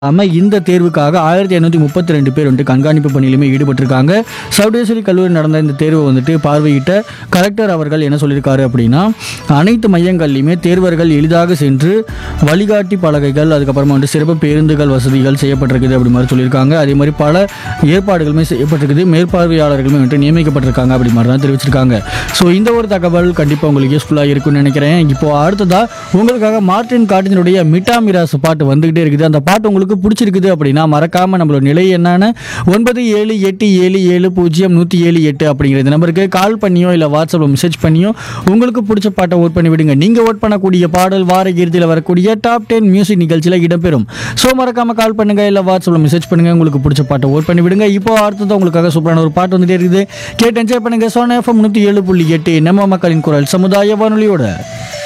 ஆமா இந்த தேர்வுக்காக ஆயிரத்தி ஐநூற்றி முப்பத்தி ரெண்டு பேர் வந்துட்டு கண்காணிப்பு பணியிலுமே ஈடுபட்டிருக்காங்க சவுடேஸ்வரி கல்லூரி நடந்த இந்த தேர்வை வந்துட்டு பார்வையிட்ட கலெக்டர் அவர்கள் என்ன சொல்லியிருக்காரு அப்படின்னா அனைத்து மையங்கள்லையுமே தேர்வர்கள் எளிதாக சென்று வழிகாட்டி பலகைகள் அதுக்கப்புறமா வந்து சிறப்பு பேருந்துகள் வசதிகள் செய்யப்பட்டிருக்குது அப்படி மாதிரி சொல்லியிருக்காங்க அதே மாதிரி பல ஏற்பாடுகளுமே செய்யப்பட்டிருக்குது மேற்பார்வையாளர்களுமே வந்துட்டு நியமிக்கப்பட்டிருக்காங்க அப்படி மாதிரி தான் தெரிவிச்சிருக்காங்க ஸோ இந்த ஒரு தகவல் கண்டிப்பாக உங்களுக்கு யூஸ்ஃபுல்லாக இருக்கும்னு நினைக்கிறேன் இப்போ அடுத்ததா உங்களுக்காக மார்டின் காட்டினுடைய மிட்டா மிராஸ் பாட்டு வந்துகிட்டே இருக்குது அந்த பாட்டு உங்களுக்கு பிடிச்சிருக்குது அப்படின்னா மறக்காம நம்மளோட நிலை என்னன்னு ஒன்பது ஏழு எட்டு ஏழு ஏழு பூஜ்ஜியம் நூற்றி ஏழு எட்டு அப்படிங்கிற இந்த நம்பருக்கு கால் பண்ணியோ இல்லை வாட்ஸ்அப்பில் மெசேஜ் பண்ணியோ உங்களுக்கு பிடிச்ச பாட்டை ஓட் பண்ணி விடுங்க நீங்கள் ஓட் பண்ணக்கூடிய பாடல் வார இறுதியில் வரக்கூடிய டாப் டென் மியூசிக் நிகழ்ச்சியில் இடம்பெறும் ஸோ மறக்காம கால் பண்ணுங்க இல்லை வாட்ஸ்அப்பில் மெசேஜ் பண்ணுங்க உங்களுக்கு பிடிச்ச பாட்டை ஓட் பண்ணி விடுங்க இப்போ அடுத்தது உங்களுக்காக சூப்பரான ஒரு பாட்டு வந்துட்டே இருக்குது கேட்டு என்ஜாய் பண்ணுங்க சோனா எஃப்எம் நூற்றி ஏழு புள்ளி எட்டு நம்ம மக்களின் குரல் சமுதாய வானொலியோட